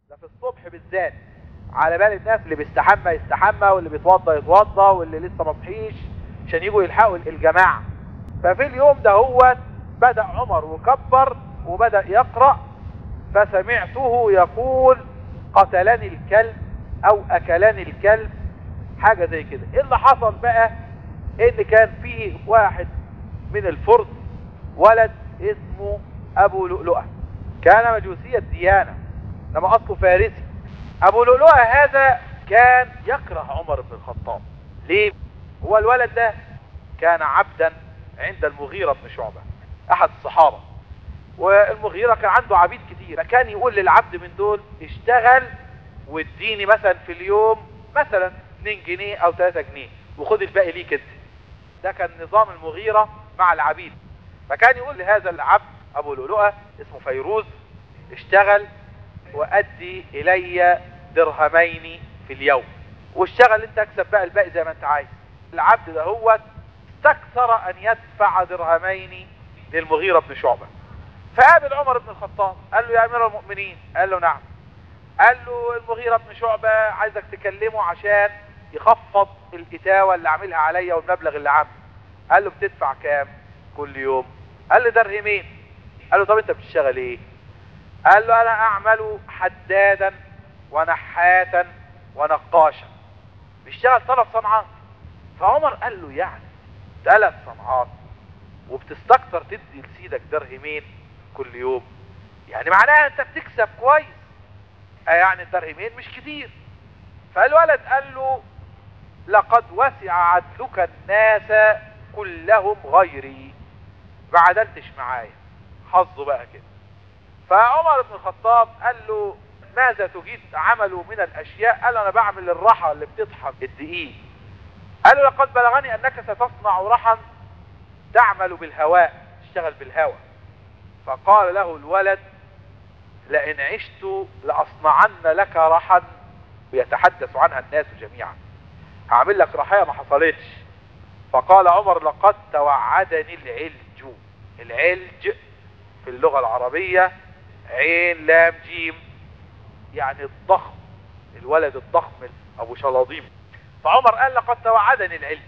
ده في الصبح بالذات على بال الناس اللي بيستحمى يستحمى واللي بيتوضى يتوضى واللي لسه ما صحيش عشان يجوا يلحقوا الجماعة ففي اليوم ده هو بدأ عمر وكبر وبدأ يقرأ فسمعته يقول قتلني الكلب او اكلني الكلب حاجة زي كده ايه اللي حصل بقى ان كان فيه واحد من الفرس ولد اسمه ابو لؤلؤة كان مجوسي الديانة انما اصله فارسي ابو لؤلؤة هذا كان يكره عمر بن الخطاب ليه هو الولد ده كان عبدا عند المغيرة بن شعبة احد الصحابة والمغيرة كان عنده عبيد كتير فكان يقول للعبد من دول اشتغل واديني مثلا في اليوم مثلا 2 جنيه او 3 جنيه وخد الباقي ليك انت ده كان نظام المغيرة مع العبيد فكان يقول لهذا العبد ابو لؤلؤة اسمه فيروز اشتغل وادي الي درهمين في اليوم واشتغل انت اكسب بقى الباقي زي ما انت عايز العبد ده هو استكثر ان يدفع درهمين للمغيرة بن شعبة فقابل عمر بن الخطاب قال له يا امير المؤمنين قال له نعم قال له المغيرة بن شعبة عايزك تكلمه عشان يخفض الاتاوة اللي عاملها عليا والمبلغ اللي عامله قال له بتدفع كام كل يوم قال له درهمين قال له طب انت بتشتغل ايه قال له انا اعمل حدادا ونحاتا ونقاشا بيشتغل ثلاث صنعات فعمر قال له يعني ثلاث صنعات وبتستكتر تدي لسيدك درهمين كل يوم يعني معناها انت بتكسب كويس اه يعني الدرهمين مش كتير فالولد قال له لقد وسع عدلك الناس كلهم غيري ما عدلتش معايا حظه بقى كده فعمر بن الخطاب قال له ماذا تجيد عمله من الاشياء قال له انا بعمل الرحى اللي بتطحن الدقيق قال له لقد بلغني انك ستصنع رحى تعمل بالهواء تشتغل بالهواء فقال له الولد لئن عشت لأصنعن لك رحا ويتحدث عنها الناس جميعا هعمل لك رحايا ما حصلتش فقال عمر لقد توعدني العلج العلج في اللغة العربية عين لام جيم يعني الضخم الولد الضخم ابو شلاضيم فعمر قال لقد توعدني العلج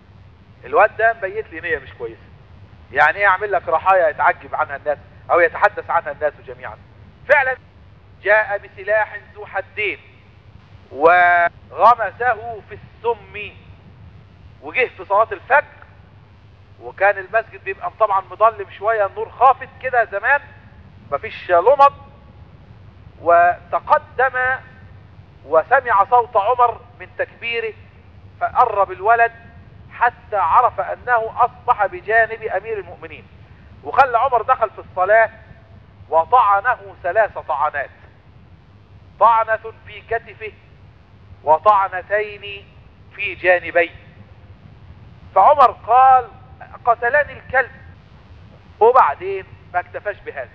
الواد ده مبيت لي نية مش كويسة يعني ايه اعمل لك رحايا يتعجب عنها الناس او يتحدث عنها الناس جميعا فعلا جاء بسلاح ذو حدين وغمسه في السم وجه في صلاة الفجر وكان المسجد بيبقى طبعا مظلم شوية النور خافت كده زمان مفيش لمض وتقدم وسمع صوت عمر من تكبيره فقرب الولد حتى عرف انه اصبح بجانب امير المؤمنين وخلى عمر دخل في الصلاة وطعنه ثلاث طعنات طعنة في كتفه وطعنتين في جانبيه فعمر قال قتلني الكلب وبعدين ما اكتفاش بهذا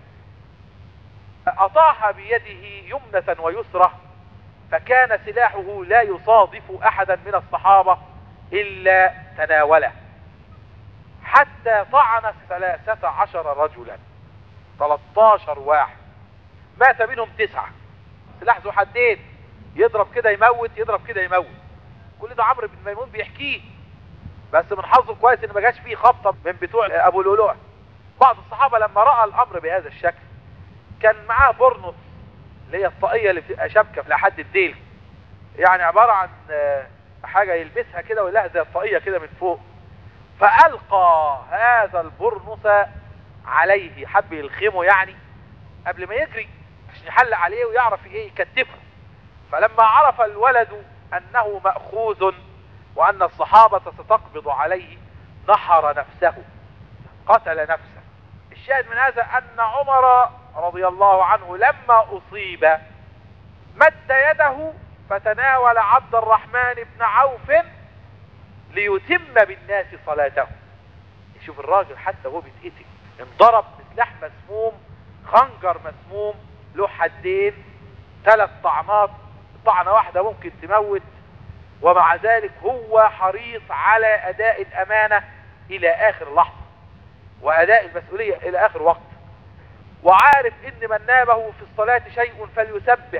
اطاح بيده يمنة ويسرة فكان سلاحه لا يصادف احدا من الصحابة الا تناوله حتى طعن ثلاثة عشر رجلا 13 واحد مات منهم تسعة سلاح ذو حدين يضرب كده يموت يضرب كده يموت كل ده عمرو بن ميمون بيحكيه بس من حظه كويس ان ما جاش فيه خبطه من بتوع ابو لؤلؤه بعض الصحابه لما راى الامر بهذا الشكل كان معاه برنس اللي هي الطاقيه اللي بتبقى شبكه لحد الديل يعني عباره عن حاجه يلبسها كده ويلاقي زي الطاقيه كده من فوق فالقى هذا البرنس عليه حب يلخمه يعني قبل ما يجري عشان يحلق عليه ويعرف ايه يكتفه فلما عرف الولد انه مأخوذ وان الصحابة ستقبض عليه نحر نفسه قتل نفسه الشاهد من هذا ان عمر رضي الله عنه لما اصيب مد يده فتناول عبد الرحمن بن عوف ليتم بالناس صلاته شوف الراجل حتى هو بيتقتل انضرب بسلاح مسموم خنجر مسموم له حدين ثلاث طعنات طعنة واحدة ممكن تموت ومع ذلك هو حريص على اداء الامانة الى اخر لحظة واداء المسؤولية الى اخر وقت وعارف ان من نابه في الصلاة شيء فليسبح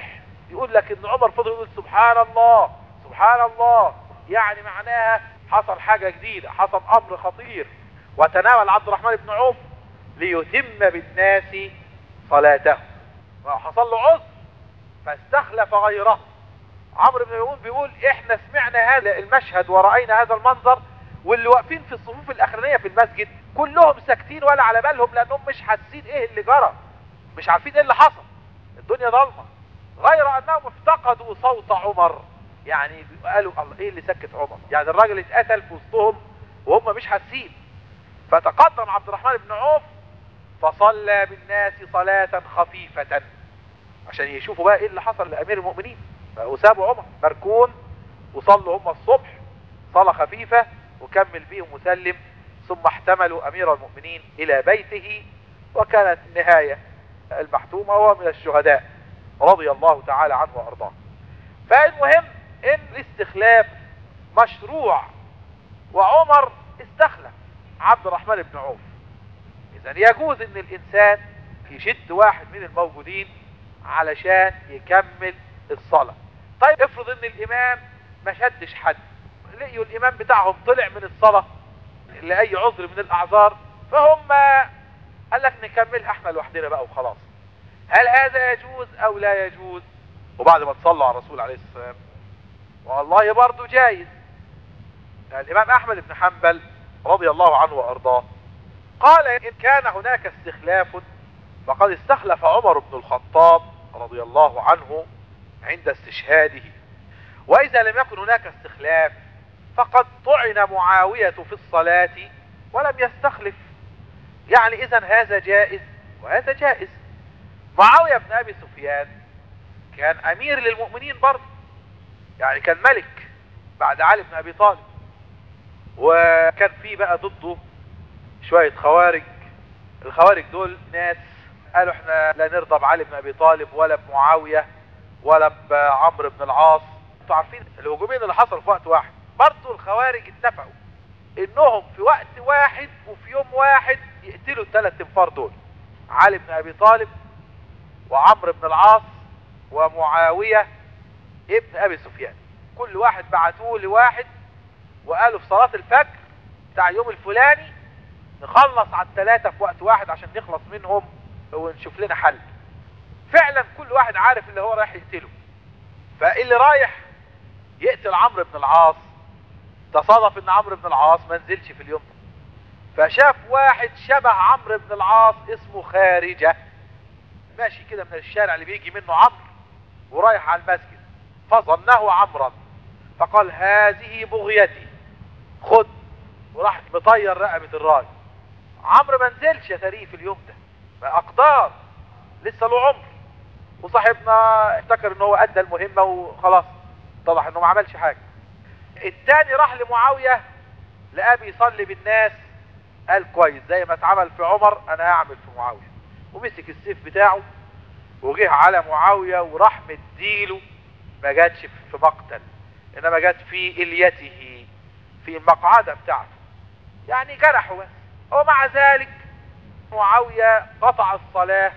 يقول لك ان عمر فضل يقول سبحان الله سبحان الله يعني معناها حصل حاجة جديدة حصل امر خطير وتناول عبد الرحمن بن عوف ليتم بالناس صلاته حصل له عذر فاستخلف غيره عمرو بن ميمون بيقول احنا سمعنا هذا المشهد ورأينا هذا المنظر واللي واقفين في الصفوف الاخرانية في المسجد كلهم ساكتين ولا على بالهم لانهم مش حاسين ايه اللي جرى مش عارفين ايه اللي حصل الدنيا ضلمة غير انهم افتقدوا صوت عمر يعني قالوا الله ايه اللي سكت عمر يعني الراجل اتقتل في وسطهم وهم مش حاسين فتقدم عبد الرحمن بن عوف فصلى بالناس صلاة خفيفة عشان يشوفوا بقى ايه اللي حصل لامير المؤمنين وسابوا عمر مركون وصلوا هم الصبح صلاة خفيفة وكمل بيهم وسلم ثم احتملوا امير المؤمنين الى بيته وكانت النهاية المحتومة هو من الشهداء رضي الله تعالى عنه وارضاه فالمهم ان الاستخلاف مشروع وعمر استخلف عبد الرحمن بن عوف اذا يجوز ان الانسان يشد واحد من الموجودين علشان يكمل الصلاة طيب افرض ان الامام ما شدش حد لقيوا الامام بتاعهم طلع من الصلاة لأي عذر من الاعذار فهم قال لك نكملها احنا لوحدنا بقى وخلاص هل هذا يجوز او لا يجوز وبعد ما تصلوا على الرسول عليه السلام والله برضه جايز الامام احمد بن حنبل رضي الله عنه وارضاه قال ان كان هناك استخلاف فقد استخلف عمر بن الخطاب رضي الله عنه عند استشهاده واذا لم يكن هناك استخلاف فقد طعن معاوية في الصلاة ولم يستخلف يعني اذا هذا جائز وهذا جائز معاوية بن ابي سفيان كان امير للمؤمنين برضه يعني كان ملك بعد علي بن ابي طالب وكان في بقى ضده شوية خوارج الخوارج دول ناس قالوا احنا لا نرضى بعلي بن ابي طالب ولا بمعاوية ولا بعمرو بن العاص انتوا عارفين الهجومين اللي حصلوا في وقت واحد برضه الخوارج اتفقوا انهم في وقت واحد وفي يوم واحد يقتلوا الثلاث انفار دول علي بن ابي طالب وعمرو بن العاص ومعاوية ابن ابي سفيان كل واحد بعتوه لواحد وقالوا في صلاة الفجر بتاع يوم الفلاني نخلص على الثلاثة في وقت واحد عشان نخلص منهم ونشوف لنا حل فعلا كل واحد عارف اللي هو رايح يقتله فاللي رايح يقتل عمرو بن العاص تصادف ان عمرو بن العاص ما نزلش في اليوم ده فشاف واحد شبه عمرو بن العاص اسمه خارجة ماشي كده من الشارع اللي بيجي منه عمرو ورايح على المسجد فظنه عمرا فقال هذه بغيتي خد وراح مطير رقبة الراجل عمرو ما نزلش يا تاريخ في اليوم ده اقدار لسه له عمر وصاحبنا افتكر ان هو ادى المهمة وخلاص اتضح انه ما عملش حاجة التاني راح لمعاوية لقاه بيصلي بالناس قال كويس زي ما اتعمل في عمر انا هعمل في معاوية ومسك السيف بتاعه وجه على معاوية وراح مديله ما جاتش في مقتل انما جات في اليته في المقعدة بتاعته يعني جرحه بس ومع ذلك معاوية قطع الصلاة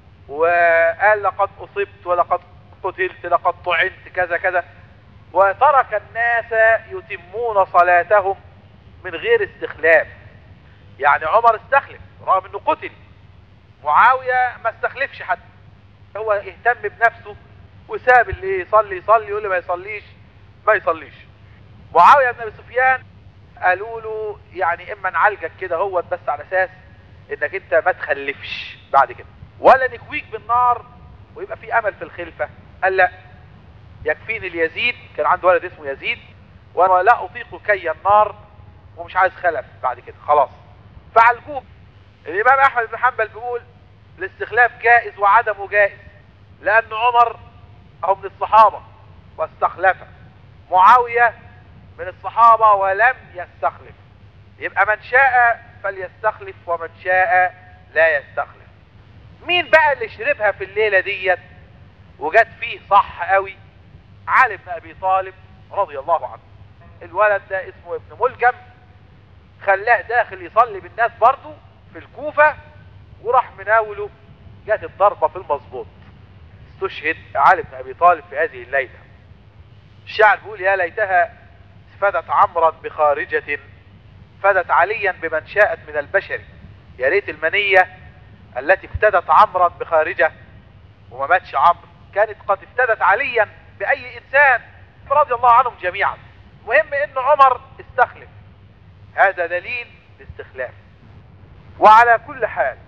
وقال لقد اصبت ولقد قتلت لقد طعنت كذا كذا وترك الناس يتمون صلاتهم من غير استخلاف يعني عمر استخلف رغم انه قتل معاوية ما استخلفش حد هو اهتم بنفسه وساب اللي يصلي يصلي واللي ما يصليش ما يصليش معاوية بن ابي سفيان قالوا له يعني اما نعالجك كده هو بس على اساس انك انت ما تخلفش بعد كده ولا نكويك بالنار ويبقى في امل في الخلفة قال لا يكفيني اليزيد كان عنده ولد اسمه يزيد وانا لا اطيق كي النار ومش عايز خلف بعد كده خلاص فعالجوه الامام احمد بن حنبل بيقول الاستخلاف جائز وعدمه جائز لان عمر هو من الصحابة واستخلف معاوية من الصحابة ولم يستخلف يبقى من شاء فليستخلف ومن شاء لا يستخلف مين بقى اللي شربها في الليلة ديت وجت فيه صح قوي علي بن ابي طالب رضي الله عنه الولد ده اسمه ابن ملجم خلاه داخل يصلي بالناس برضه في الكوفة وراح مناوله جت الضربة في المظبوط استشهد علي بن ابي طالب في هذه الليلة الشاعر بيقول يا ليتها فدت عمرا بخارجة فدت عليا بمن شاءت من البشر يا ريت المنية التي افتدت عمرا بخارجة وما ماتش عمرو كانت قد افتدت عليا بأي إنسان رضي الله عنهم جميعا المهم ان عمر استخلف هذا دليل الاستخلاف وعلى كل حال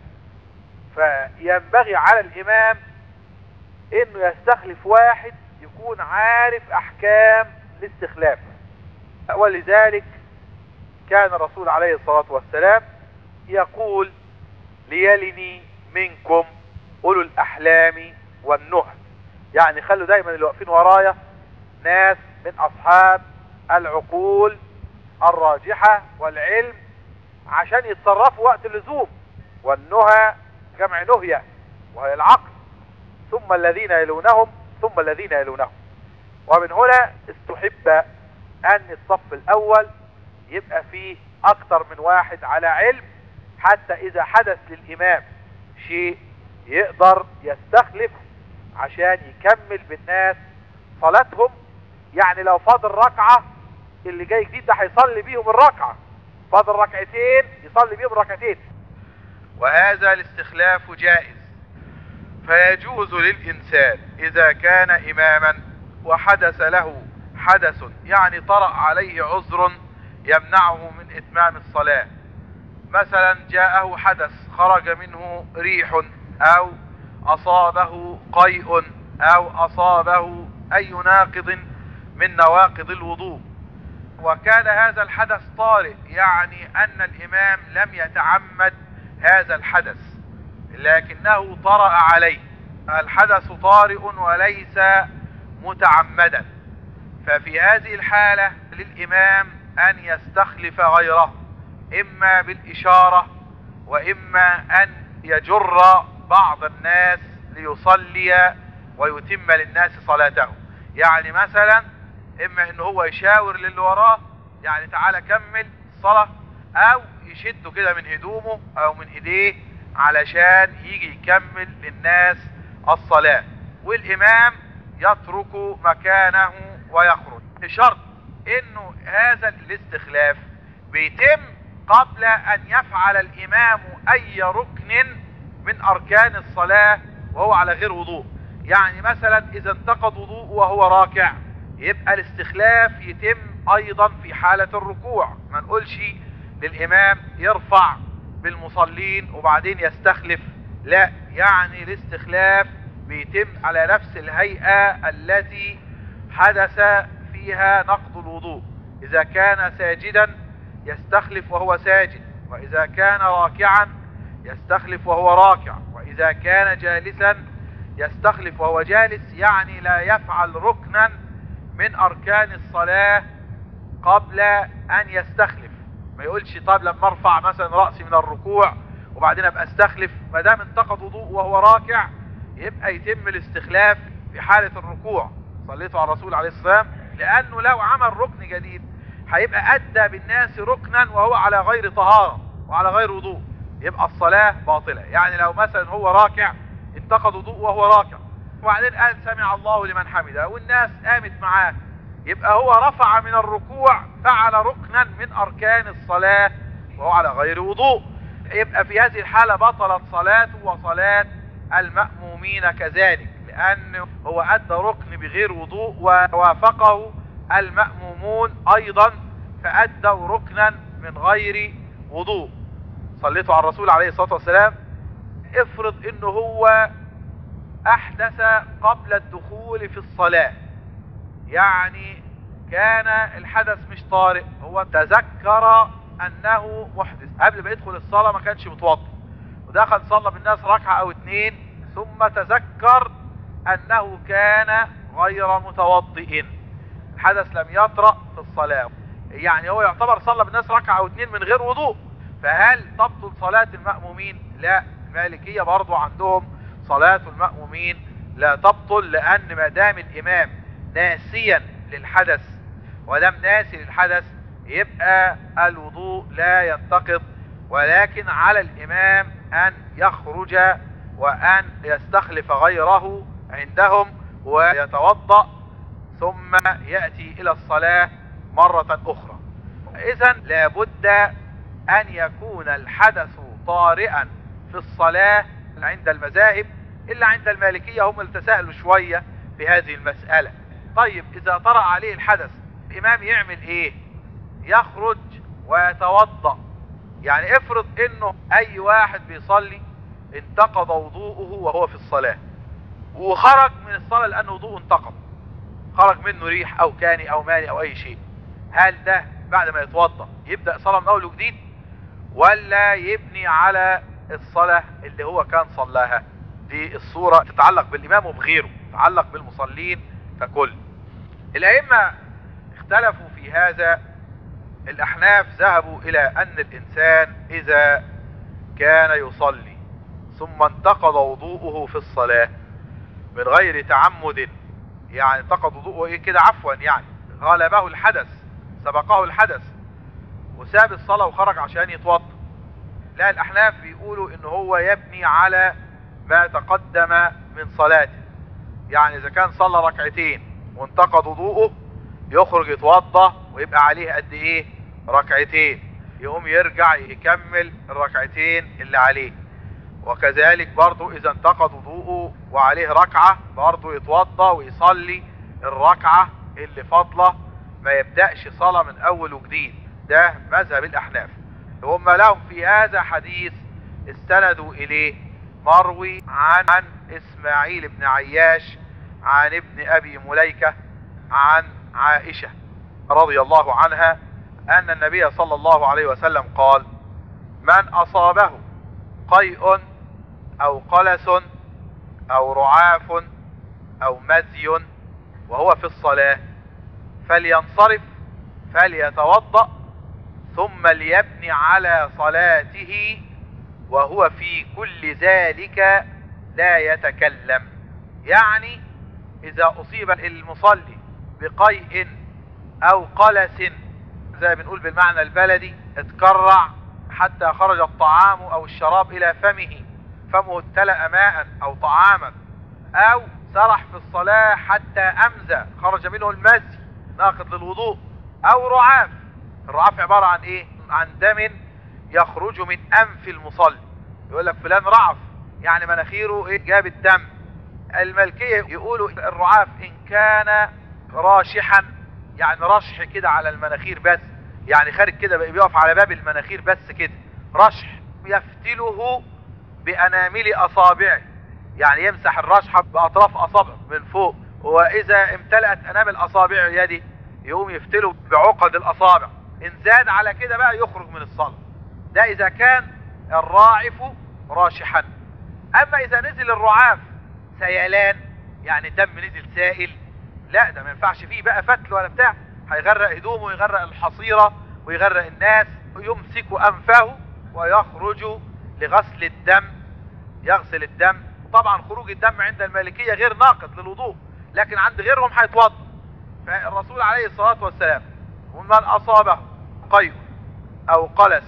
فينبغي على الامام انه يستخلف واحد يكون عارف احكام الاستخلاف ولذلك كان الرسول عليه الصلاة والسلام يقول ليلني منكم اولو الاحلام والنهى يعني خلوا دايما اللي واقفين ورايا ناس من اصحاب العقول الراجحة والعلم عشان يتصرفوا وقت اللزوم والنهى جمع نهية وهي العقل ثم الذين يلونهم ثم الذين يلونهم ومن هنا استحب ان الصف الاول يبقى فيه اكتر من واحد على علم حتى اذا حدث للامام شيء يقدر يستخلف عشان يكمل بالناس صلاتهم يعني لو فاضل ركعة اللي جاي جديد ده هيصلي بيهم الركعة فاضل ركعتين يصلي بيهم ركعتين وهذا الاستخلاف جائز فيجوز للإنسان إذا كان إماما وحدث له حدث يعني طرأ عليه عذر يمنعه من إتمام الصلاة مثلا جاءه حدث خرج منه ريح أو أصابه قيء أو أصابه أي ناقض من نواقض الوضوء وكان هذا الحدث طارئ يعني أن الإمام لم يتعمد هذا الحدث لكنه طرأ عليه الحدث طارئ وليس متعمدا ففي هذه الحالة للإمام أن يستخلف غيره إما بالإشارة وإما أن يجر بعض الناس ليصلي ويتم للناس صلاته يعني مثلا اما ان هو يشاور للي وراه يعني تعالى كمل الصلاة او يشده كده من هدومه او من ايديه علشان يجي يكمل للناس الصلاة والامام يترك مكانه ويخرج بشرط انه هذا الاستخلاف بيتم قبل ان يفعل الامام اي ركن من اركان الصلاة وهو على غير وضوء يعني مثلا اذا انتقض وضوء وهو راكع يبقى الاستخلاف يتم ايضا في حالة الركوع ما نقولش للامام يرفع بالمصلين وبعدين يستخلف لا يعني الاستخلاف بيتم على نفس الهيئة التي حدث فيها نقض الوضوء اذا كان ساجدا يستخلف وهو ساجد واذا كان راكعا يستخلف وهو راكع واذا كان جالسا يستخلف وهو جالس يعني لا يفعل ركنا من اركان الصلاة قبل ان يستخلف ما يقولش طيب لما ارفع مثلا رأسي من الركوع وبعدين ابقى استخلف ما دام انتقض وضوء وهو راكع يبقى يتم الاستخلاف في حالة الركوع صليتوا على الرسول عليه السلام لانه لو عمل ركن جديد هيبقى ادى بالناس ركنا وهو على غير طهارة وعلى غير وضوء يبقى الصلاة باطلة يعني لو مثلا هو راكع انتقد وضوء وهو راكع وبعدين قال سمع الله لمن حمده والناس قامت معاه يبقى هو رفع من الركوع فعل ركنا من اركان الصلاة وهو على غير وضوء يبقى في هذه الحالة بطلت صلاته وصلاة المأمومين كذلك لأنه هو أدى ركن بغير وضوء ووافقه المأمومون أيضا فأدوا ركنا من غير وضوء صليتوا على الرسول عليه الصلاة والسلام افرض انه هو احدث قبل الدخول في الصلاة يعني كان الحدث مش طارئ هو تذكر انه محدث قبل ما يدخل الصلاة ما كانش متوضي ودخل صلى بالناس ركعة او اتنين ثم تذكر انه كان غير متوضئ الحدث لم يطرأ في الصلاة يعني هو يعتبر صلى بالناس ركعة او اتنين من غير وضوء فهل تبطل صلاة المأمومين لا المالكية برضو عندهم صلاة المأمومين لا تبطل لأن ما دام الإمام ناسيا للحدث ولم ناسي للحدث يبقى الوضوء لا ينتقض ولكن على الإمام أن يخرج وأن يستخلف غيره عندهم ويتوضأ ثم يأتي إلى الصلاة مرة أخرى إذا لابد أن يكون الحدث طارئا في الصلاة عند المذاهب إلا عند المالكية هم التساهلوا شوية في هذه المسألة طيب إذا طرأ عليه الحدث الإمام يعمل إيه يخرج ويتوضأ يعني افرض إنه أي واحد بيصلي انتقض وضوءه وهو في الصلاة وخرج من الصلاة لأن وضوءه انتقض خرج منه ريح أو كاني أو ماني أو أي شيء هل ده بعد ما يتوضأ يبدأ صلاة من أول وجديد ولا يبني على الصلاة اللي هو كان صلاها دي الصورة تتعلق بالإمام وبغيره تتعلق بالمصلين ككل الأئمة اختلفوا في هذا الأحناف ذهبوا إلى أن الإنسان إذا كان يصلي ثم انتقض وضوءه في الصلاة من غير تعمد يعني انتقض وضوءه ايه كده عفوا يعني غلبه الحدث سبقه الحدث وساب الصلاة وخرج عشان يتوضا لا الأحناف بيقولوا إن هو يبني على ما تقدم من صلاته يعني إذا كان صلى ركعتين وانتقض وضوءه يخرج يتوضا ويبقى عليه قد إيه ركعتين يقوم يرجع يكمل الركعتين اللي عليه وكذلك برضو إذا انتقض وضوءه وعليه ركعة برضو يتوضا ويصلي الركعة اللي فاضلة ما يبدأش صلاة من أول وجديد ده مذهب الأحناف هم لهم في هذا حديث استندوا إليه مروي عن, عن إسماعيل بن عياش عن ابن أبي مليكة عن عائشة رضي الله عنها أن النبي صلى الله عليه وسلم قال من أصابه قيء أو قلس أو رعاف أو مزي وهو في الصلاة فلينصرف فليتوضأ ثم ليبني على صلاته وهو في كل ذلك لا يتكلم يعني إذا أصيب المصلي بقيء أو قلس زي بنقول بالمعنى البلدي اتكرع حتى خرج الطعام أو الشراب إلى فمه فمه اتلأ ماء أو طعاما أو سرح في الصلاة حتى أمزى خرج منه المزي ناقض للوضوء أو رعاف الرعاف عبارة عن إيه؟ عن دم يخرج من أنف المصلي يقول لك فلان رعف يعني مناخيره إيه؟ جاب الدم الملكية يقولوا الرعاف إن كان راشحا يعني رشح كده على المناخير بس يعني خارج كده بيقف على باب المناخير بس كده رشح يفتله بأنامل أصابعه يعني يمسح الرشحة بأطراف أصابعه من فوق وإذا امتلأت أنامل أصابع يدي يقوم يفتله بعقد الأصابع إن زاد على كده بقى يخرج من الصلاة ده إذا كان الراعف راشحا أما إذا نزل الرعاف سيلان يعني الدم نزل سائل لا ده ما ينفعش فيه بقى فتل ولا بتاع هيغرق هدومه ويغرق الحصيرة ويغرق الناس ويمسك أنفه ويخرج لغسل الدم يغسل الدم طبعا خروج الدم عند المالكية غير ناقض للوضوء لكن عند غيرهم هيتوضا فالرسول عليه الصلاة والسلام ومن أصابه قيء أو قلس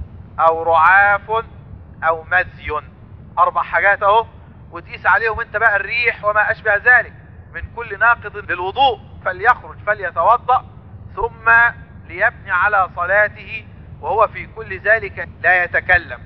أو رعاف أو مزي أربع حاجات أهو وتقيس عليهم أنت بقى الريح وما أشبه ذلك من كل ناقض للوضوء فليخرج فليتوضأ ثم ليبني على صلاته وهو في كل ذلك لا يتكلم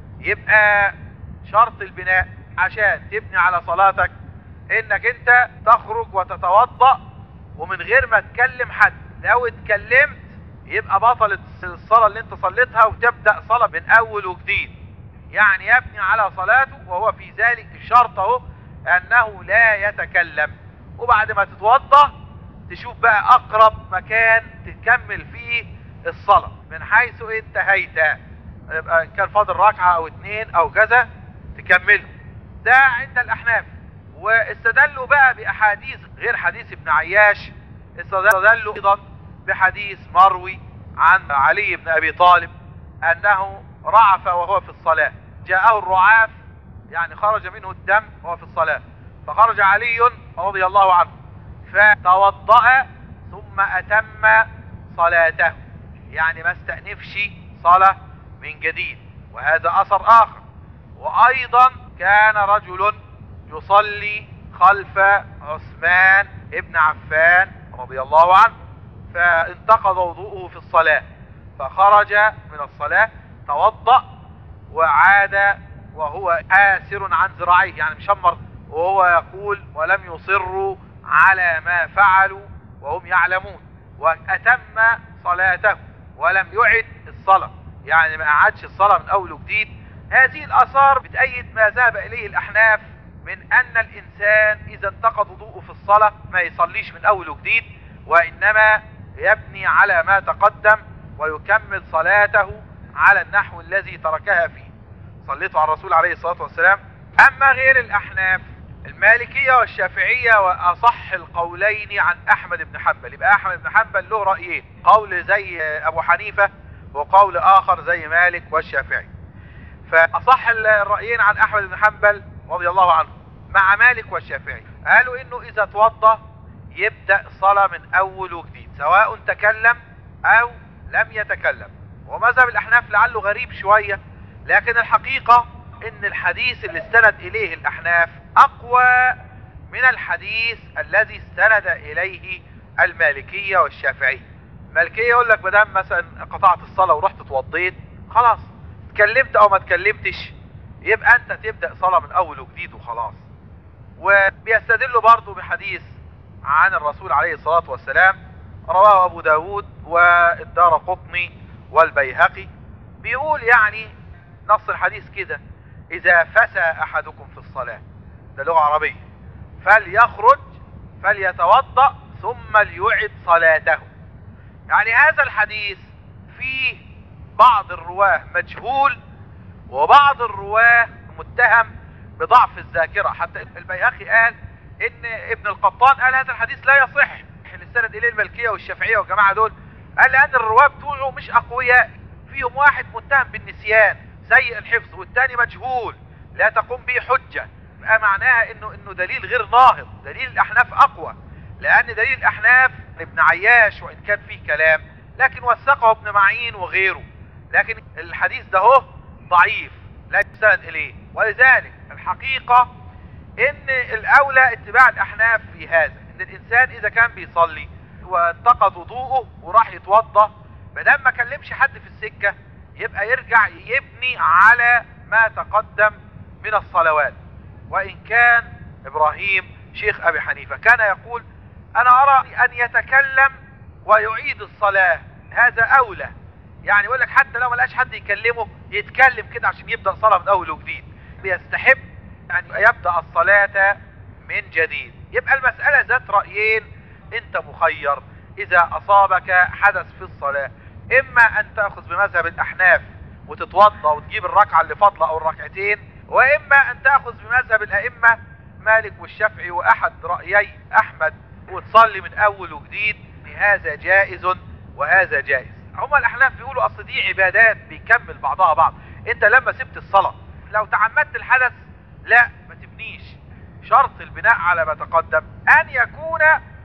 يبقى شرط البناء عشان تبني على صلاتك انك انت تخرج وتتوضأ ومن غير ما تكلم حد لو اتكلمت يبقى بطلت الصلاة اللي انت صليتها وتبدأ صلاة من اول وجديد يعني يبني على صلاته وهو في ذلك الشرط اهو انه لا يتكلم وبعد ما تتوضأ تشوف بقى اقرب مكان تكمل فيه الصلاة من حيث انتهيت يبقى ان كان فاضل ركعة او اتنين او كذا تكمله ده عند الاحناف واستدلوا بقى باحاديث غير حديث ابن عياش استدلوا ايضا بحديث مروي عن علي بن ابي طالب انه رعف وهو في الصلاة جاءه الرعاف يعني خرج منه الدم وهو في الصلاة فخرج علي رضي الله عنه فتوضأ ثم اتم صلاته يعني ما استأنفش صلاة من جديد وهذا اثر اخر وايضا كان رجل يصلي خلف عثمان ابن عفان رضي الله عنه فانتقض وضوءه في الصلاة فخرج من الصلاة توضأ وعاد وهو آسر عن ذراعيه يعني مشمر وهو يقول ولم يصروا على ما فعلوا وهم يعلمون وأتم صلاته ولم يعد الصلاة يعني ما أعادش الصلاة من أول وجديد هذه الآثار بتأيد ما ذهب إليه الأحناف من أن الإنسان إذا انتقض وضوءه في الصلاة ما يصليش من أول وجديد وإنما يبني على ما تقدم ويكمل صلاته على النحو الذي تركها فيه صليتوا على الرسول عليه الصلاة والسلام أما غير الأحناف المالكية والشافعية وأصح القولين عن أحمد بن حنبل يبقى أحمد بن حنبل له رأيين قول زي أبو حنيفة وقول آخر زي مالك والشافعي فأصح الرأيين عن أحمد بن حنبل رضي الله عنه مع مالك والشافعي قالوا إنه إذا توضى يبدأ الصلاة من أول وجديد سواء تكلم أو لم يتكلم ومذهب الأحناف لعله غريب شوية لكن الحقيقة ان الحديث اللي استند اليه الاحناف اقوى من الحديث الذي استند اليه المالكية والشافعية المالكية يقول لك مدام مثلا قطعت الصلاة ورحت اتوضيت خلاص اتكلمت او ما اتكلمتش يبقى انت تبدأ صلاة من اول وجديد وخلاص وبيستدلوا برضو بحديث عن الرسول عليه الصلاة والسلام رواه ابو داود والدار قطني والبيهقي بيقول يعني نص الحديث كده اذا فسى احدكم في الصلاة ده لغة عربية فليخرج فليتوضأ ثم ليعد صلاته يعني هذا الحديث فيه بعض الرواه مجهول وبعض الرواه متهم بضعف الذاكرة حتى البيهقي قال ان ابن القطان قال هذا الحديث لا يصح اللي استند اليه الملكية والشافعية والجماعة دول قال لان الرواه بتوعه مش اقوياء فيهم واحد متهم بالنسيان سيء الحفظ والتاني مجهول لا تقوم به حجة يبقى معناها انه انه دليل غير ناهض دليل الاحناف اقوى لان دليل الاحناف ابن عياش وان كان فيه كلام لكن وثقه ابن معين وغيره لكن الحديث ده هو ضعيف لا يستند اليه ولذلك الحقيقة ان الاولى اتباع الاحناف في هذا ان الانسان اذا كان بيصلي وانتقض وضوءه وراح يتوضى ما دام ما كلمش حد في السكة يبقى يرجع يبني على ما تقدم من الصلوات وان كان ابراهيم شيخ ابي حنيفة كان يقول انا ارى ان يتكلم ويعيد الصلاة هذا اولى يعني يقول لك حتى لو ما لقاش حد يكلمه يتكلم كده عشان يبدأ صلاة من اول وجديد بيستحب ان يبدأ الصلاة من جديد يبقى المسألة ذات رأيين انت مخير اذا اصابك حدث في الصلاة اما ان تأخذ بمذهب الاحناف وتتوضى وتجيب الركعة اللي فاضلة او الركعتين واما ان تأخذ بمذهب الائمة مالك والشافعي واحد رأيي احمد وتصلي من اول وجديد هذا جائز وهذا جائز هما الاحناف بيقولوا اصل دي عبادات بيكمل بعضها بعض انت لما سبت الصلاة لو تعمدت الحدث لا ما تبنيش شرط البناء على ما تقدم ان يكون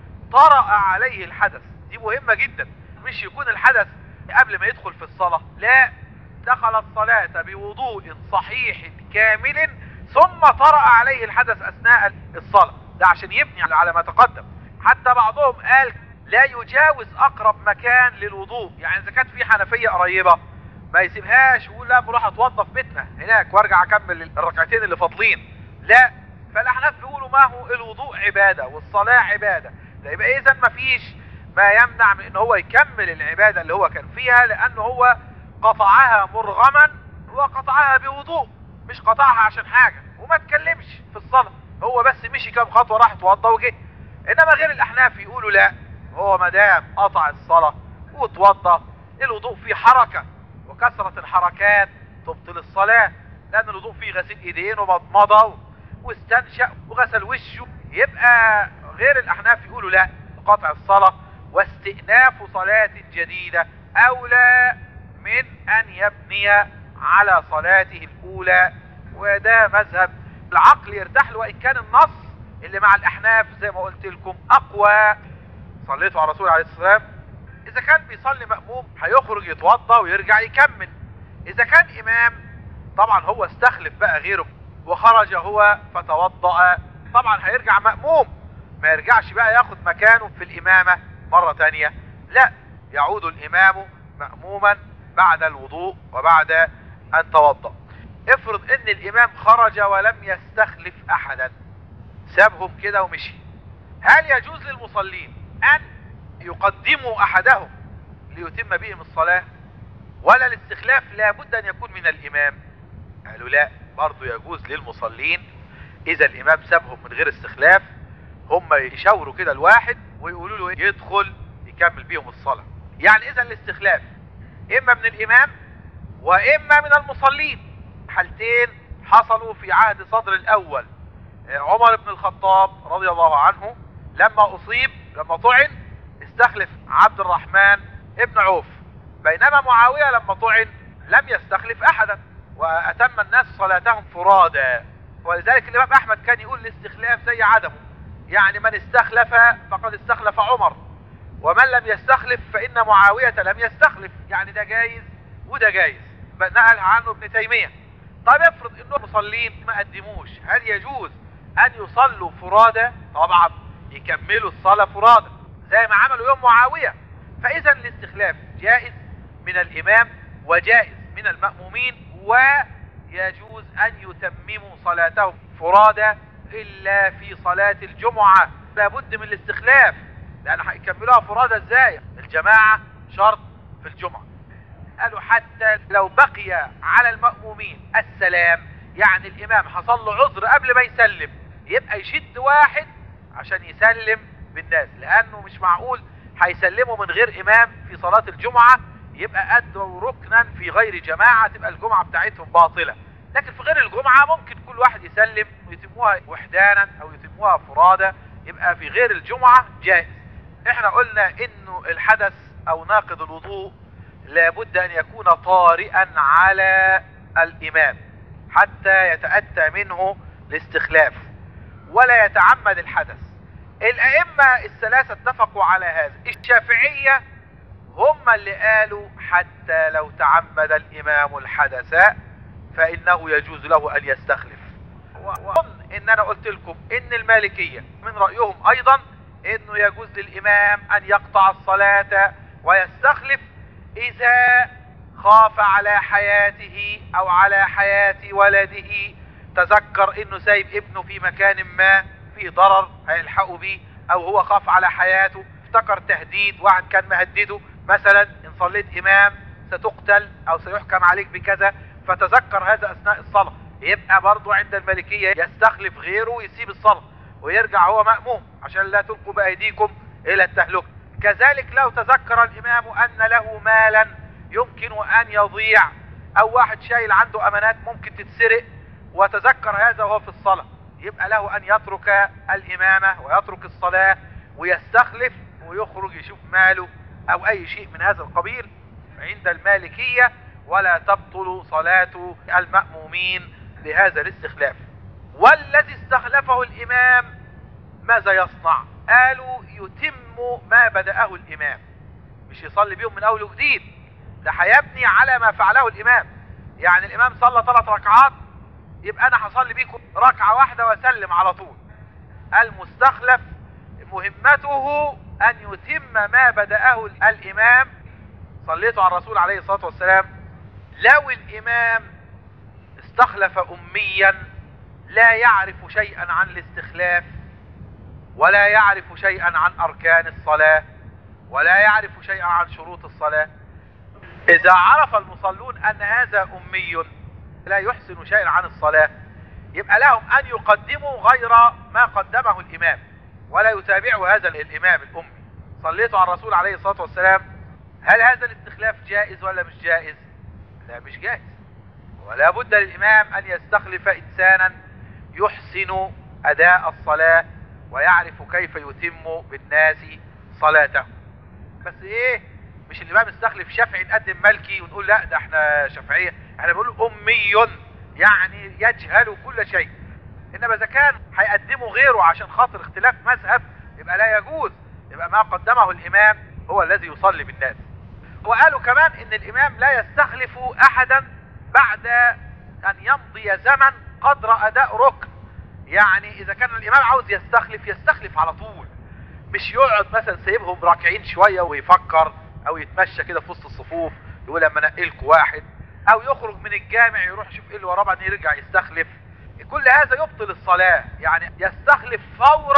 طرأ عليه الحدث دي مهمة جدا مش يكون الحدث قبل ما يدخل في الصلاة لا دخل الصلاة بوضوء صحيح كامل ثم طرأ عليه الحدث اثناء الصلاة ده عشان يبني على ما تقدم حتى بعضهم قال لا يجاوز اقرب مكان للوضوء يعني اذا كانت في حنفية قريبة ما يسيبهاش ويقول لا بروح اتوضى في بيتنا هناك وارجع اكمل الركعتين اللي فاضلين لا فالاحناف بيقولوا ما هو الوضوء عبادة والصلاة عبادة ده يبقى اذا ما فيش ما يمنع من ان هو يكمل العبادة اللي هو كان فيها لانه هو قطعها مرغما وقطعها بوضوء مش قطعها عشان حاجة وما تكلمش في الصلاة هو بس مشي كام خطوة راح اتوضى وجه انما غير الاحناف يقولوا لا هو مدام قطع الصلاة واتوضى الوضوء فيه حركة وكثرة الحركات تبطل الصلاة لان الوضوء فيه غسيل ايدين ومضمضة واستنشق وغسل وشه يبقى غير الاحناف يقولوا لا قطع الصلاة واستئناف صلاة جديدة اولى من ان يبني على صلاته الاولى وده مذهب العقل يرتاح له وان كان النص اللي مع الاحناف زي ما قلت لكم اقوى صليتوا على رسول عليه السلام اذا كان بيصلي مأموم هيخرج يتوضى ويرجع يكمل اذا كان امام طبعا هو استخلف بقى غيره وخرج هو فتوضأ طبعا هيرجع مأموم ما يرجعش بقى ياخد مكانه في الامامة مرة تانية لا يعود الامام مأموما بعد الوضوء وبعد ان توضأ افرض ان الامام خرج ولم يستخلف احدا سابهم كده ومشي هل يجوز للمصلين ان يقدموا احدهم ليتم بهم الصلاة ولا الاستخلاف لابد ان يكون من الامام قالوا لا برضو يجوز للمصلين اذا الامام سابهم من غير استخلاف هم يشاوروا كده الواحد ويقولوا له يدخل يكمل بيهم الصلاة يعني اذا الاستخلاف اما من الامام واما من المصلين حالتين حصلوا في عهد صدر الاول عمر بن الخطاب رضي الله عنه لما اصيب لما طعن استخلف عبد الرحمن ابن عوف بينما معاوية لما طعن لم يستخلف احدا واتم الناس صلاتهم فرادا ولذلك الامام احمد كان يقول الاستخلاف زي عدمه يعني من استخلف فقد استخلف عمر ومن لم يستخلف فان معاوية لم يستخلف يعني ده جايز وده جايز نقل عنه ابن تيمية طيب افرض انه المصلين ما قدموش هل يجوز ان يصلوا فرادا طبعا يكملوا الصلاة فرادا زي ما عملوا يوم معاوية فاذا الاستخلاف جائز من الامام وجائز من المأمومين ويجوز ان يتمموا صلاتهم فرادا الا في صلاة الجمعة لابد من الاستخلاف لان هيكملوها فرادا ازاي الجماعة شرط في الجمعة قالوا حتى لو بقي على المأمومين السلام يعني الامام حصل له عذر قبل ما يسلم يبقى يشد واحد عشان يسلم بالناس لانه مش معقول هيسلموا من غير امام في صلاة الجمعة يبقى ادوا ركنا في غير جماعة تبقى الجمعة بتاعتهم باطلة لكن في غير الجمعة ممكن كل واحد يسلم ويتموها وحدانا او يتموها فرادى يبقى في غير الجمعة جائز احنا قلنا انه الحدث او ناقض الوضوء لابد ان يكون طارئا على الامام حتى يتأتى منه الاستخلاف ولا يتعمد الحدث الائمة الثلاثة اتفقوا على هذا الشافعية هم اللي قالوا حتى لو تعمد الامام الحدث فانه يجوز له ان يستخلف وظن ان انا قلت لكم ان المالكية من رأيهم ايضا انه يجوز للامام ان يقطع الصلاة ويستخلف اذا خاف على حياته او على حياة ولده تذكر انه سايب ابنه في مكان ما في ضرر هيلحقوا بيه او هو خاف على حياته افتكر تهديد واحد كان مهدده مثلا ان صليت امام ستقتل او سيحكم عليك بكذا فتذكر هذا اثناء الصلاة يبقى برضو عند الملكية يستخلف غيره ويسيب الصلاة ويرجع هو مأموم عشان لا تلقوا بأيديكم الى التهلكة كذلك لو تذكر الامام ان له مالا يمكن ان يضيع او واحد شايل عنده امانات ممكن تتسرق وتذكر هذا وهو في الصلاة يبقى له ان يترك الامامة ويترك الصلاة ويستخلف ويخرج يشوف ماله او اي شيء من هذا القبيل عند المالكية ولا تبطل صلاة المأمومين بهذا الاستخلاف والذي استخلفه الامام ماذا يصنع قالوا يتم ما بدأه الامام مش يصلي بيهم من اول وجديد ده هيبني على ما فعله الامام يعني الامام صلى ثلاث ركعات يبقى انا هصلي بيكم ركعة واحدة واسلم على طول المستخلف مهمته ان يتم ما بدأه الامام صليتوا على الرسول عليه الصلاة والسلام لو الامام استخلف اميا لا يعرف شيئا عن الاستخلاف ولا يعرف شيئا عن اركان الصلاة ولا يعرف شيئا عن شروط الصلاة اذا عرف المصلون ان هذا امي لا يحسن شيئا عن الصلاة يبقى لهم ان يقدموا غير ما قدمه الامام ولا يتابعوا هذا الامام الامي صليتوا على الرسول عليه الصلاة والسلام هل هذا الاستخلاف جائز ولا مش جائز لا مش جائز ولا بد للامام ان يستخلف انسانا يحسن اداء الصلاة ويعرف كيف يتم بالناس صلاته بس ايه مش الامام استخلف شافعي نقدم مالكي ونقول لا ده احنا شافعية احنا بنقول امي يعني يجهل كل شيء انما اذا كان هيقدموا غيره عشان خاطر اختلاف مذهب يبقى لا يجوز يبقى ما قدمه الامام هو الذي يصلي بالناس وقالوا كمان ان الامام لا يستخلف احدا بعد ان يمضي زمن قدر اداء ركن يعني اذا كان الامام عاوز يستخلف يستخلف على طول مش يقعد مثلا سايبهم راكعين شوية ويفكر او يتمشى كده في وسط الصفوف يقول اما انقلكوا واحد او يخرج من الجامع يروح يشوف ايه اللي وراه بعدين يرجع يستخلف كل هذا يبطل الصلاة يعني يستخلف فور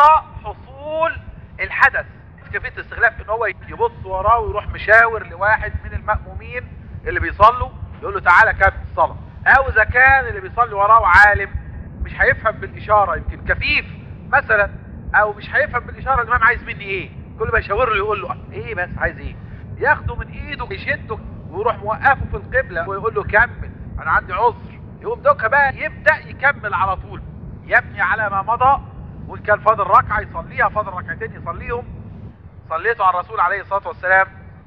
حصول الحدث كيفية الاستخلاف ان هو يبص وراه ويروح مشاور لواحد من المأمومين اللي بيصلوا يقول له تعالى كمل الصلاة او اذا كان اللي بيصلي وراه عالم مش هيفهم بالاشارة يمكن كفيف مثلا او مش هيفهم بالاشارة الامام عايز مني ايه كل ما يشاور له يقول له ايه بس عايز ايه ياخده من ايده يشده ويروح موقفه في القبلة ويقول له كمل انا عندي عذر يقوم دوكا بقى يبدأ يكمل على طول يبني على ما مضى وان كان فاضل ركعة يصليها فاضل ركعتين يصليهم صليتوا على الرسول عليه الصلاة والسلام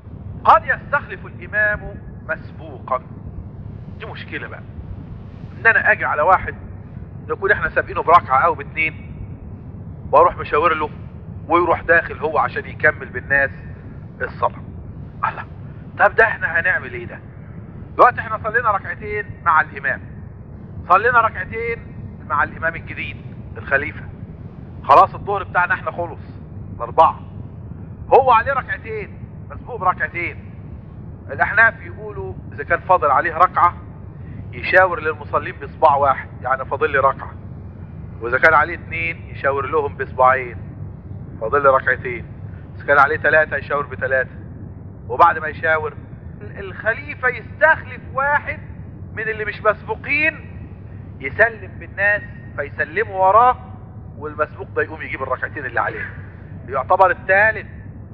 قد يستخلف الامام مسبوقا دي مشكلة بقى ان انا اجي على واحد نكون احنا سابقينه بركعة او باتنين واروح مشاور له ويروح داخل هو عشان يكمل بالناس الصلاة الله طب ده احنا هنعمل ايه ده دلوقتي احنا صلينا ركعتين مع الامام صلينا ركعتين مع الامام الجديد الخليفة خلاص الظهر بتاعنا احنا خلص الاربعة هو عليه ركعتين مسبوق بركعتين الاحناف يقولوا اذا كان فاضل عليه ركعة يشاور للمصلين بصباع واحد يعني فاضل لي ركعة واذا كان عليه اتنين يشاور لهم بصباعين فاضل لي ركعتين اذا كان عليه ثلاثة يشاور بثلاثة وبعد ما يشاور الخليفة يستخلف واحد من اللي مش مسبوقين يسلم بالناس فيسلموا وراه والمسبوق ده يقوم يجيب الركعتين اللي عليه يعتبر الثالث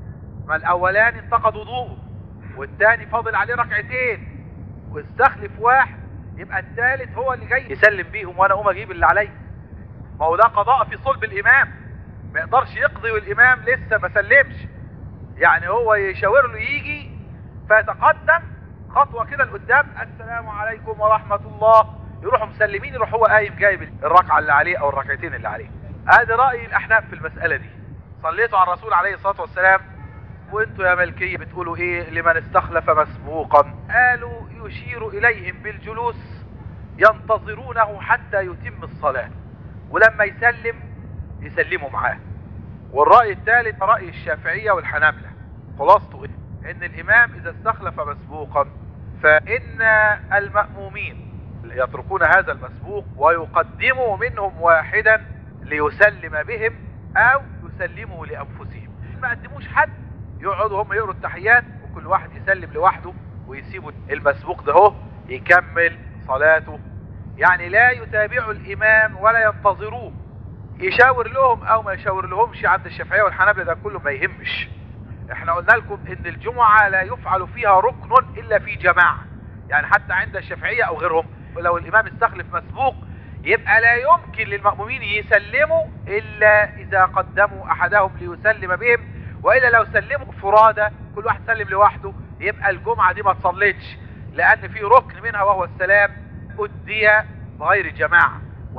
ما الاولاني انتقد وضوءه والثاني فاضل عليه ركعتين واستخلف واحد يبقى الثالث هو اللي جاي يسلم بيهم وانا اقوم اجيب اللي عليا ما هو ده قضاء في صلب الامام ما يقدرش يقضي والامام لسه ما سلمش يعني هو يشاور له يجي فيتقدم خطوة كده لقدام السلام عليكم ورحمة الله يروحوا مسلمين يروح هو قايم جايب الركعة اللي عليه او الركعتين اللي عليه ادي رأي الاحناف في المسألة دي صليتوا على الرسول عليه الصلاة والسلام وانتوا يا ملكية بتقولوا ايه لمن استخلف مسبوقا قالوا يشير اليهم بالجلوس ينتظرونه حتى يتم الصلاة ولما يسلم يسلموا معاه والرأي الثالث رأي الشافعية والحنابلة خلاصته إيه؟ ان الامام اذا استخلف مسبوقا فان المأمومين يتركون هذا المسبوق ويقدموا منهم واحدا ليسلم بهم او يسلموا لانفسهم ما قدموش حد يقعدوا هم يقروا التحيات وكل واحد يسلم لوحده ويسيبوا المسبوق ده هو يكمل صلاته يعني لا يتابعوا الامام ولا ينتظروه يشاور لهم او ما يشاور لهمش عند الشافعيه والحنابلة ده كله ما يهمش احنا قلنا لكم ان الجمعة لا يفعل فيها ركن الا في جماعة يعني حتى عند الشافعية او غيرهم لو الامام استخلف مسبوق يبقى لا يمكن للمأمومين يسلموا الا اذا قدموا احدهم ليسلم بهم والا لو سلموا فرادى كل واحد سلم لوحده يبقى الجمعة دي ما تصليتش لان في ركن منها وهو السلام ادي بغير جماعة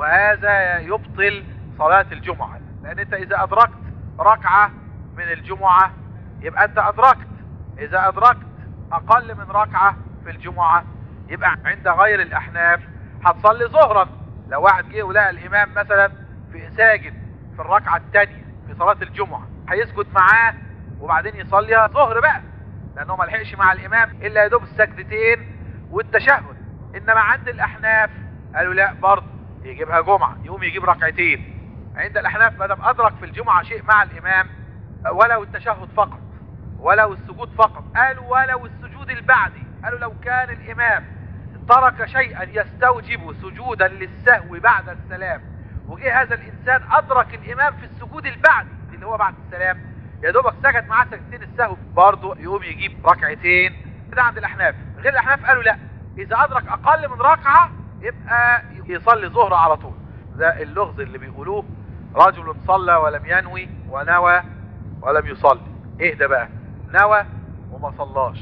وهذا يبطل صلاة الجمعة لان انت اذا ادركت ركعة من الجمعة يبقى انت ادركت اذا ادركت اقل من ركعة في الجمعة يبقى عند غير الاحناف هتصلي ظهرا لو واحد جه ولقى الامام مثلا في ساجد في الركعة الثانية في صلاة الجمعة هيسجد معاه وبعدين يصليها ظهر بقى لانه ما لحقش مع الامام الا يا دوب السجدتين والتشهد انما عند الاحناف قالوا لا برضه يجيبها جمعة يقوم يجيب ركعتين عند الاحناف ما دام ادرك في الجمعة شيء مع الامام ولو التشهد فقط ولو السجود فقط قالوا ولو السجود البعدي قالوا لو كان الامام ترك شيئا يستوجب سجودا للسهو بعد السلام وجه هذا الانسان ادرك الامام في السجود البعدي اللي هو بعد السلام يا دوبك سجد معاه سجدتين السهو برضه يقوم يجيب ركعتين ده عند الاحناف غير الاحناف قالوا لا اذا ادرك اقل من ركعه يبقى يصلي ظهر على طول ده اللغز اللي بيقولوه رجل صلى ولم ينوي ونوى ولم يصلي ايه ده بقى نوى وما صلاش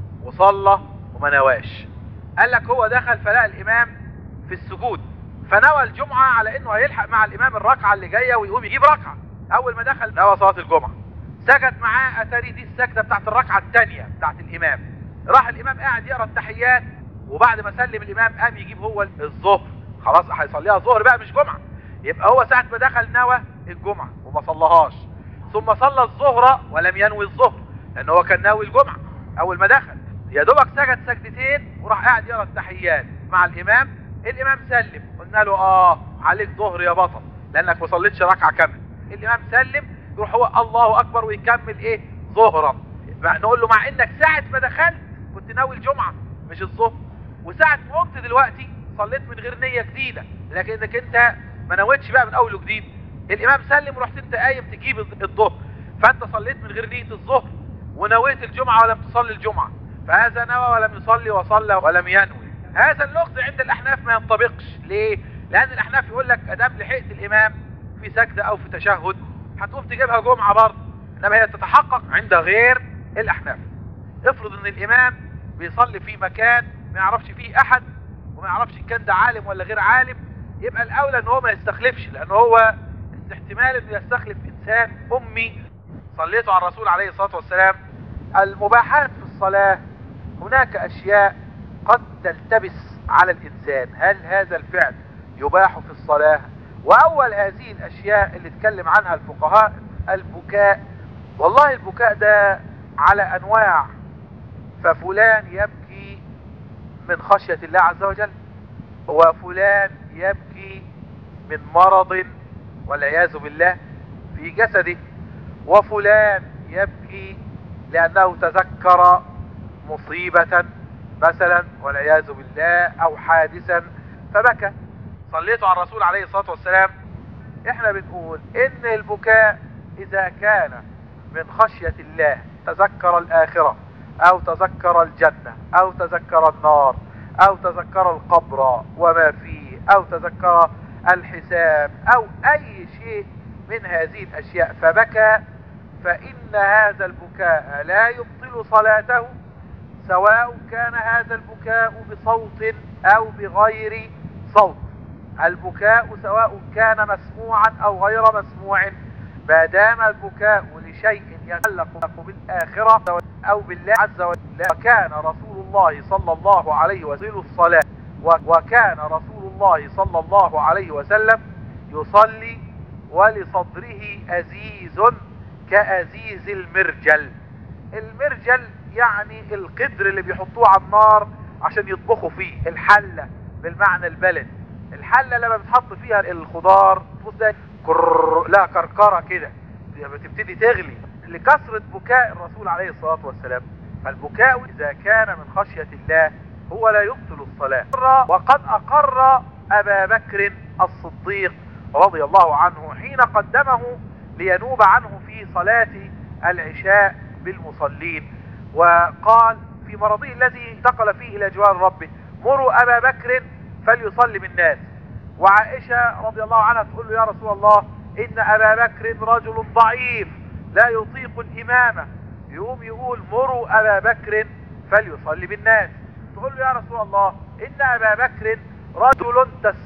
وصلى وما نواش قال لك هو دخل فلقى الامام في السجود فنوى الجمعة على انه هيلحق مع الامام الركعة اللي جاية ويقوم يجيب ركعة اول ما دخل نوى صلاة الجمعة سجد معاه اتاري دي السجدة بتاعت الركعة الثانية بتاعت الامام راح الامام قاعد يقرا التحيات وبعد ما سلم الامام قام يجيب هو الظهر خلاص هيصليها ظهر بقى مش جمعة يبقى هو ساعة ما دخل نوى الجمعة وما صلىهاش ثم صلى الظهر ولم ينوي الظهر لان هو كان ناوي الجمعة اول ما دخل يا دوبك سجد سجدتين وراح قاعد يقرا التحيات مع الامام الامام سلم قلنا له اه عليك ظهر يا بطل لانك ما صليتش ركعه كامله الامام سلم يروح هو الله اكبر ويكمل ايه ظهرا نقول له مع انك ساعه ما دخلت كنت ناوي الجمعه مش الظهر وساعه ما قمت دلوقتي صليت من غير نيه جديده لكنك انت ما نويتش بقى من اول وجديد الامام سلم ورحت انت قايم تجيب الظهر فانت صليت من غير نيه الظهر ونويت الجمعه ولم تصلي الجمعه فهذا نوى ولم يصلي وصلى ولم ينوي هذا اللغز عند الاحناف ما ينطبقش ليه لان الاحناف يقول لك ادام لحقت الامام في سجدة او في تشهد هتقوم تجيبها جمعة برضه انما هي تتحقق عند غير الاحناف افرض ان الامام بيصلي في مكان ما يعرفش فيه احد وما يعرفش ان كان ده عالم ولا غير عالم يبقى الاولى ان هو ما يستخلفش لان هو احتمال انه يستخلف انسان امي صليته على الرسول عليه الصلاة والسلام المباحات في الصلاة هناك اشياء قد تلتبس على الانسان هل هذا الفعل يباح في الصلاة واول هذه الاشياء اللي اتكلم عنها الفقهاء البكاء والله البكاء ده على انواع ففلان يبكي من خشية الله عز وجل وفلان يبكي من مرض والعياذ بالله في جسده وفلان يبكي لانه تذكر مصيبة مثلا والعياذ بالله او حادثا فبكى صليتوا على الرسول عليه الصلاة والسلام احنا بنقول ان البكاء اذا كان من خشية الله تذكر الاخرة او تذكر الجنة او تذكر النار او تذكر القبر وما فيه او تذكر الحساب او اي شيء من هذه الاشياء فبكى فان هذا البكاء لا يبطل صلاته سواء كان هذا البكاء بصوت او بغير صوت البكاء سواء كان مسموعا او غير مسموع ما دام البكاء لشيء يتعلق بالاخرة او بالله عز وجل وكان رسول الله صلى الله عليه وسلم الصلاة وكان رسول الله صلى الله عليه وسلم يصلي ولصدره ازيز كازيز المرجل المرجل يعني القدر اللي بيحطوه على النار عشان يطبخوا فيه الحلة بالمعنى البلد الحلة لما بتحط فيها الخضار كر... لا كركرة كده بتبتدي تغلي لكثرة بكاء الرسول عليه الصلاة والسلام فالبكاء إذا كان من خشية الله هو لا يبطل الصلاة وقد أقر أبا بكر الصديق رضي الله عنه حين قدمه لينوب عنه في صلاة العشاء بالمصلين وقال في مرضه الذي انتقل فيه إلى جوار ربه مروا أبا بكر فليصلي بالناس وعائشة رضي الله عنها تقول له يا رسول الله إن أبا بكر رجل ضعيف لا يطيق الإمامة يقوم يقول مروا أبا بكر فليصلي بالناس تقول له يا رسول الله إن أبا بكر رجل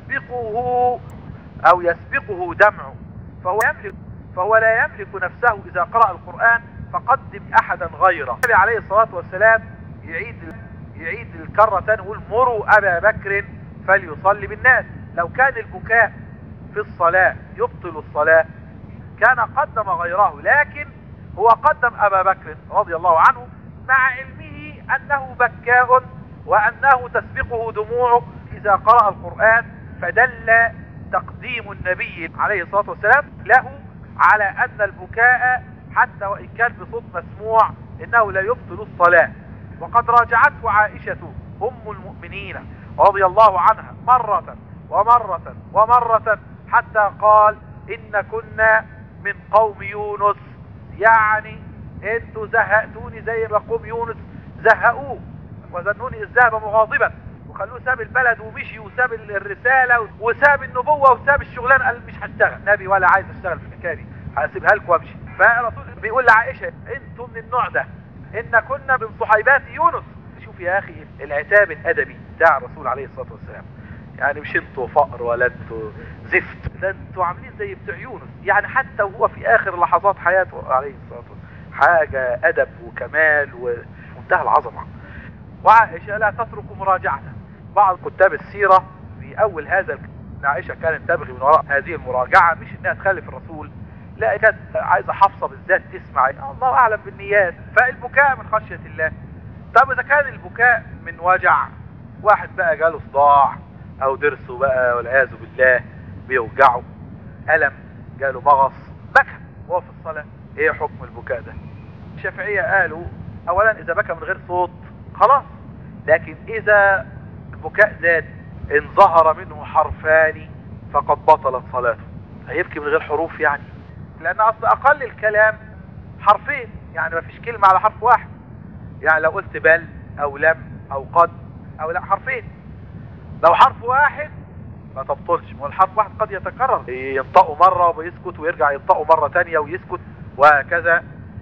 تسبقه أو يسبقه دمعه فهو يملك فهو لا يملك نفسه إذا قرأ القرآن فقدم أحدا غيره النبي عليه الصلاة والسلام يعيد يعيد الكرة تاني يقول مروا أبا بكر فليصلي بالناس لو كان البكاء في الصلاة يبطل الصلاة كان قدم غيره لكن هو قدم أبا بكر رضي الله عنه مع علمه أنه بكاء وأنه تسبقه دموعه إذا قرأ القرآن فدل تقديم النبي عليه الصلاة والسلام له على أن البكاء حتى وإن كان بصوت مسموع إنه لا يبطل الصلاة وقد راجعته عائشة أم المؤمنين رضي الله عنها مرة ومرة ومرة حتى قال إن كنا من قوم يونس يعني انتوا زهقتوني زي ما قوم يونس زهقوه وظنوني إذ ذهب مغاضبا وخلوه ساب البلد ومشي وساب الرسالة وساب النبوة وساب الشغلان قال مش هشتغل نبي ولا عايز اشتغل في الحكايه دي هسيبها لكم وامشي فالرسول بيقول لعائشة انتوا من النوع ده ان كنا من صحيبات يونس شوف يا اخي العتاب الادبي بتاع الرسول عليه الصلاة والسلام يعني مش انتوا فقر ولا انتوا زفت ده انتوا عاملين زي بتوع يونس يعني حتى وهو في اخر لحظات حياته عليه الصلاة والسلام حاجة ادب وكمال ومنتهى العظمة وعائشة لا تترك مراجعته بعض كتاب السيرة في اول هذا ان عائشه كانت تبغي من وراء هذه المراجعه مش انها تخالف الرسول لا كانت عايزه حفصه بالذات تسمع الله اعلم بالنيات فالبكاء من خشيه الله طب اذا كان البكاء من وجع واحد بقى جاله صداع او ضرسه بقى والعياذ بالله بيوجعه الم جاله مغص بكى وهو في الصلاه ايه حكم البكاء ده الشافعيه قالوا اولا اذا بكى من غير صوت خلاص لكن اذا البكاء زاد ان ظهر منه حرفان فقد بطلت صلاته هيبكي من غير حروف يعني لان اصل اقل الكلام حرفين يعني ما فيش كلمة على حرف واحد يعني لو قلت بل او لم او قد او لا حرفين لو حرف واحد ما تبطلش ما هو الحرف واحد قد يتكرر ينطقه مرة ويسكت ويرجع ينطقه مرة تانية ويسكت وهكذا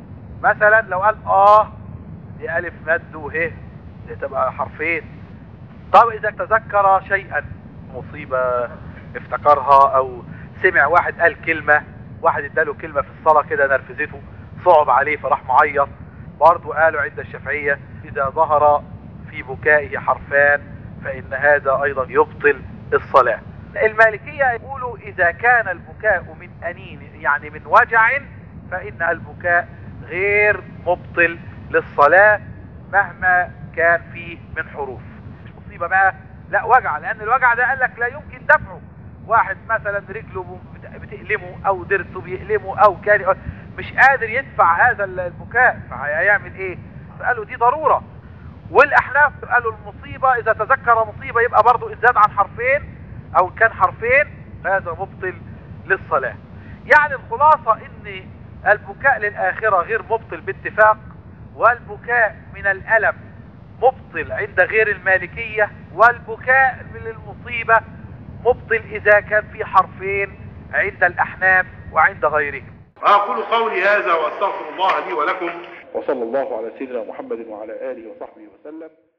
مثلا لو قال اه دي الف مد وه دي تبقى حرفين طب اذا تذكر شيئا مصيبة افتكرها او سمع واحد قال كلمة واحد اداله كلمة في الصلاة كده نرفزته صعب عليه فراح معيط برضه قالوا عند الشافعية اذا ظهر في بكائه حرفان فان هذا ايضا يبطل الصلاة المالكية يقولوا اذا كان البكاء من انين يعني من وجع فان البكاء غير مبطل للصلاة مهما كان فيه من حروف مش مصيبة بقى لا وجع لان الوجع ده قال لك لا يمكن دفعه واحد مثلا رجله بتألمه او درسه بيألمه او كان مش قادر يدفع هذا البكاء فهيعمل ايه فقالوا دي ضرورة والاحناف قالوا المصيبة اذا تذكر مصيبة يبقى برضو ازداد عن حرفين او كان حرفين فهذا مبطل للصلاة يعني الخلاصة ان البكاء للآخرة غير مبطل باتفاق والبكاء من الألم مبطل عند غير المالكية والبكاء من المصيبة مبطل إذا كان في حرفين عند الأحناف وعند غيرهم أقول قولي هذا وأستغفر الله لي ولكم وصلى الله على سيدنا محمد وعلى آله وصحبه وسلم